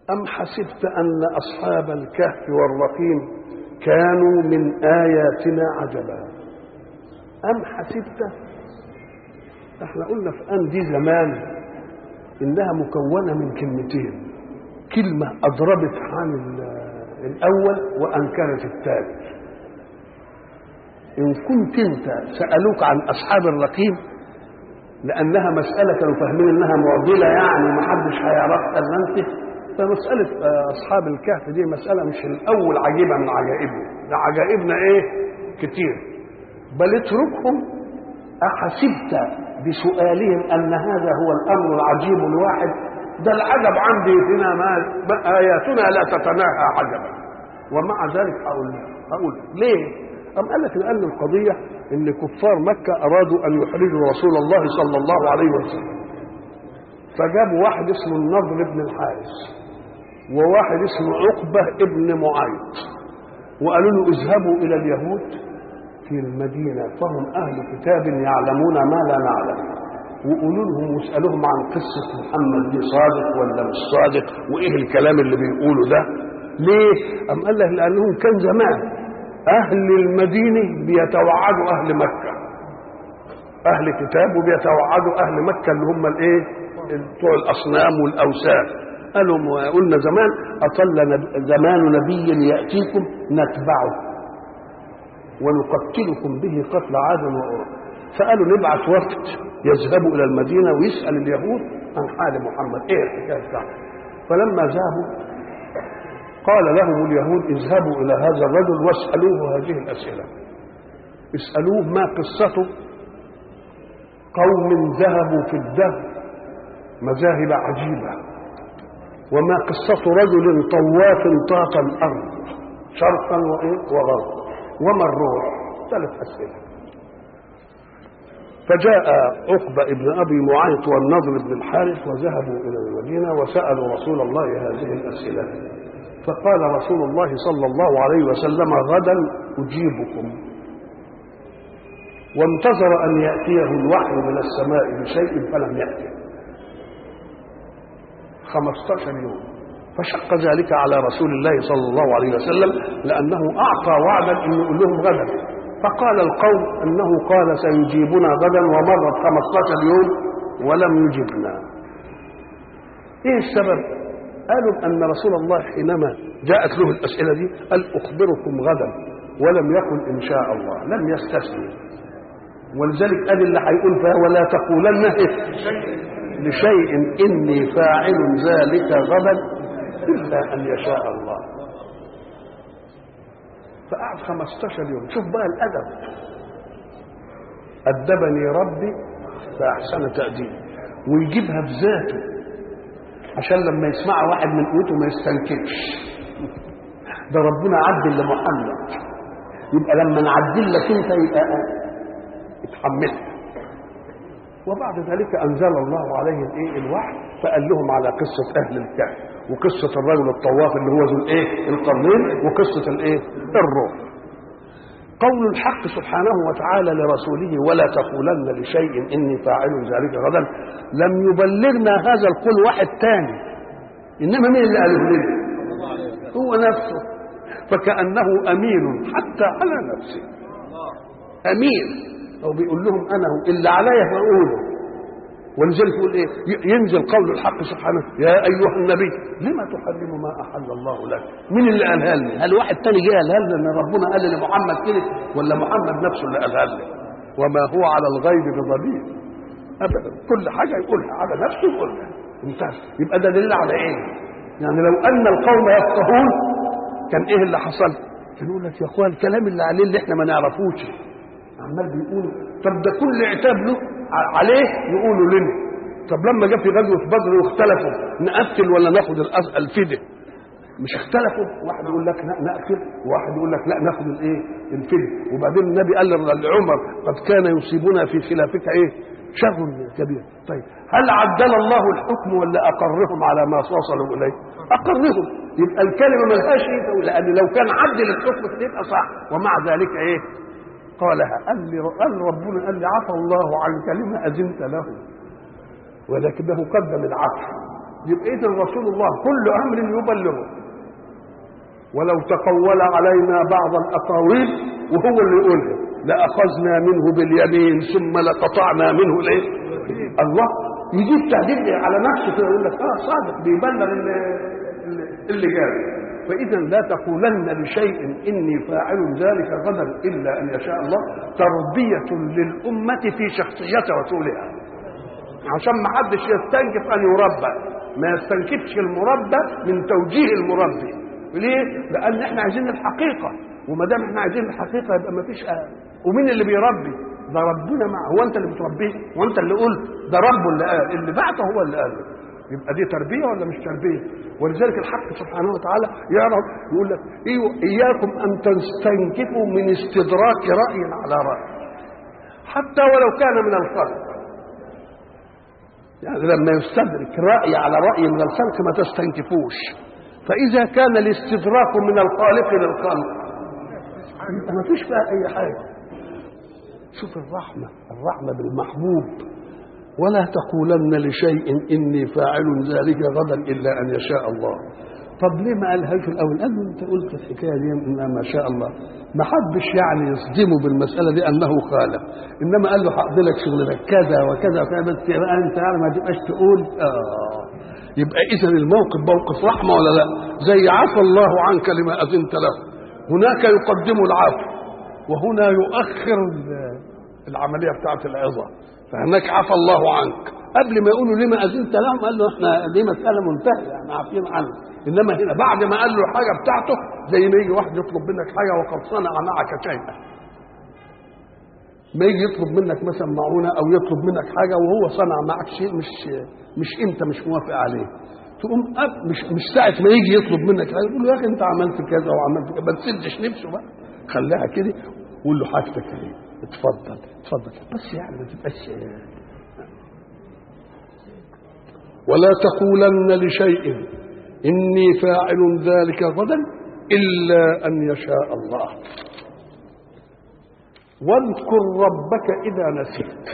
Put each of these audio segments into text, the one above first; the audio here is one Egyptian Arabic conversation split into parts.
أم حسبت أن أصحاب الكهف والرقيم كانوا من آياتنا عجبا أم حسبت احنا قلنا في أن دي زمان إنها مكونة من كلمتين كلمة أضربت عن الأول وأنكرت الثالث إن كنت أنت سألوك عن أصحاب الرقيم لأنها مسألة كانوا فاهمين إنها معضلة يعني ما حدش هيعرفها إلا أنت فمسألة أصحاب الكهف دي مسألة مش الأول عجيبة من عجائبنا ده عجائبنا إيه كتير بل اتركهم أحسبت بسؤالهم أن هذا هو الأمر العجيب الواحد ده العجب عندي هنا ما آياتنا لا تتناهى عجبا ومع ذلك أقول أقول ليه؟ أم قال لك لأن القضية إن كفار مكة أرادوا أن يحرجوا رسول الله صلى الله عليه وسلم فجابوا واحد اسمه النضر بن الحارث وواحد اسمه عقبة ابن معيط وقالوا له اذهبوا إلى اليهود في المدينة فهم أهل كتاب يعلمون ما لا نعلم وقولوا لهم واسألوهم عن قصة محمد دي صادق ولا مش صادق وإيه الكلام اللي بيقوله ده ليه؟ أم قال لك لأنهم كان زمان أهل المدينة بيتوعدوا أهل مكة أهل كتاب وبيتوعدوا أهل مكة اللي هم الإيه؟ بتوع الأصنام والأوثان قالوا قلنا زمان أطل زمان نبي يأتيكم نتبعه ونقتلكم به قتل عاد وأرض فقالوا نبعث وفد يذهبوا إلى المدينة ويسأل اليهود عن حال محمد إيه الحكاية بتاعته فلما ذهبوا قال لهم اليهود اذهبوا إلى هذا الرجل واسألوه هذه الأسئلة اسألوه ما قصته قوم ذهبوا في الدهر مذاهب عجيبة وما قصة رجل طواف طاق الأرض شرقا وغربا وما الروح ثلاث أسئلة فجاء عقبة ابن أبي معيط والنضر بن الحارث وذهبوا إلى المدينة وسألوا رسول الله هذه الأسئلة فقال رسول الله صلى الله عليه وسلم غدا أجيبكم وانتظر أن يأتيه الوحي من السماء بشيء فلم يأتي 15 يوم فشق ذلك على رسول الله صلى الله عليه وسلم لأنه أعطى وعدا أن يقول لهم غدا فقال القوم أنه قال سيجيبنا غدا ومرت 15 يوم ولم يجبنا إيه السبب؟ قالوا أن رسول الله حينما جاءت له الأسئلة دي قال أخبركم غدا ولم يقل إن شاء الله لم يستثني ولذلك قال اللي هيقول فيها ولا تقولن لشيء إني فاعل ذلك غدا إلا أن يشاء الله فقعد 15 يوم شوف بقى الأدب أدبني ربي فأحسن تأديبي ويجيبها بذاته عشان لما يسمعها واحد من قوته ما يستنكفش ده ربنا عدل لمحمد يبقى لما نعدل لك انت يبقى اتحملها وبعد ذلك انزل الله عليه الايه الوحي فقال لهم على قصه اهل الكهف وقصه الرجل الطواف اللي هو ذو الايه القرنين وقصه الايه الروح قول الحق سبحانه وتعالى لرسوله ولا تقولن لشيء اني فاعل ذلك غدا لم يبلغنا هذا القول واحد تاني انما مين اللي قاله لنا هو نفسه فكانه امين حتى على نفسه امين هو بيقول لهم انا هو اللي عليا فاقوله ولذلك يقول ايه ينزل قول الحق سبحانه يا ايها النبي لما تحرم ما احل الله لك مين اللي قالها لنا هل واحد تاني جه قالها لنا ان ربنا قال لمحمد كده ولا محمد نفسه اللي قالها لنا وما هو على الغيب بضبيب ابدا كل حاجه يقولها على نفسه يقولها انتهى يبقى ده دليل على ايه يعني لو ان القوم يفقهون كان ايه اللي حصل كان يقول لك يا اخوان الكلام اللي عليه اللي احنا ما نعرفوش عمال بيقولوا طب ده كل عتاب له عليه يقولوا لنا طب لما جه في غزوه بدر واختلفوا نقتل ولا ناخد الفديه مش اختلفوا واحد يقول لك لا نقتل وواحد يقول لك لا ناخد الايه الفديه وبعدين النبي قال لعمر قد كان يصيبنا في خلافك ايه شر كبير طيب هل عدل الله الحكم ولا اقرهم على ما وصلوا اليه اقرهم يبقى الكلمه ملهاش ايه لان لو كان عدل الحكم يبقى صح ومع ذلك ايه قالها قال لي قال ربنا قال لي عفى الله عنك لما اذنت له ولكنه قدم العفو يبقى اذا رسول الله كل امر يبلغه ولو تقول علينا بعض الاقاويل وهو اللي يقولها لاخذنا منه باليمين ثم لقطعنا منه الايه الله يجيب تعديل على نفسه كده يقول لك اه صادق بيبلغ اللي, اللي جاي فاذا لا تقولن لشيء اني فاعل ذلك غدا الا ان يشاء الله تربيه للامه في شخصيه رسولها عشان ما حدش يستنكف ان يربى ما يستنكفش المربى من توجيه المربي ليه؟ لان احنا عايزين الحقيقه وما دام احنا عايزين الحقيقه يبقى ما فيش أهل. ومين اللي بيربي؟ ده ربنا مع هو انت اللي بتربيه؟ وانت اللي قلت ده ربه اللي قال اللي بعته هو اللي قال يبقى دي تربيه ولا مش تربيه؟ ولذلك الحق سبحانه وتعالى يعرف يقول لك اياكم ان تستنكفوا من استدراك راي على راي حتى ولو كان من الخلق يعني لما يستدرك رأي على رأي من الخلق ما تستنكفوش فإذا كان الاستدراك من الخالق للخلق يبقى ما فيش بقى أي حاجة شوف الرحمة الرحمة بالمحبوب ولا تقولن لشيء إني فاعل ذلك غدا إلا أن يشاء الله طب ليه ما قالهاش الاول؟ قال له انت قلت الحكايه دي انها ما شاء الله ما حدش يعني يصدمه بالمساله دي انه خالف انما قال له هقضي لك شغلك كذا وكذا وكذا بس يبقى انت يعني ما تبقاش تقول اه يبقى اذا الموقف موقف رحمه ولا لا؟ زي عفى الله عنك لما اذنت له هناك يقدم العفو وهنا يؤخر العمليه بتاعت العظه فهناك عفى الله عنك قبل ما يقولوا لما اذنت لهم قال له احنا دي مساله منتهيه احنا عارفين عنها انما هنا بعد ما قال له الحاجه بتاعته زي ما يجي واحد يطلب منك حاجه وقد صنع معك شيئا ما يجي يطلب منك مثلا معونه او يطلب منك حاجه وهو صنع معك شيء مش مش انت مش موافق عليه تقوم أب مش مش ساعه ما يجي يطلب منك حاجه تقول له يا اخي انت عملت كذا وعملت كذا ما تسدش نفسه بقى خليها كده وقول له حاجتك اهي اتفضل اتفضل بس يعني ما تبقاش ولا تقولن لشيء إني فاعل ذلك غدا إلا أن يشاء الله واذكر ربك إذا نسيت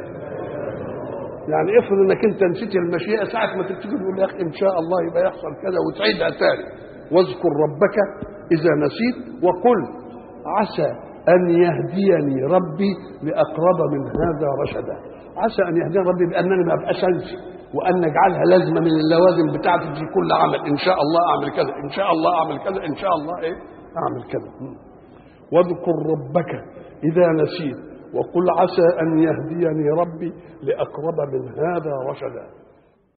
يعني افرض انك انت نسيت المشيئه ساعه ما تبتدي تقول يا اخي ان شاء الله يبقى يحصل كذا وتعيدها تاني واذكر ربك اذا نسيت وقل عسى ان يهديني ربي لاقرب من هذا رشدا عسى ان يهديني ربي بانني ما ابقاش انسي وان نجعلها لازمه من اللوازم بتاعتي في كل عمل ان شاء الله اعمل كذا ان شاء الله اعمل كذا ان شاء الله ايه اعمل كذا واذكر ربك اذا نسيت وقل عسى ان يهديني ربي لاقرب من هذا رشدا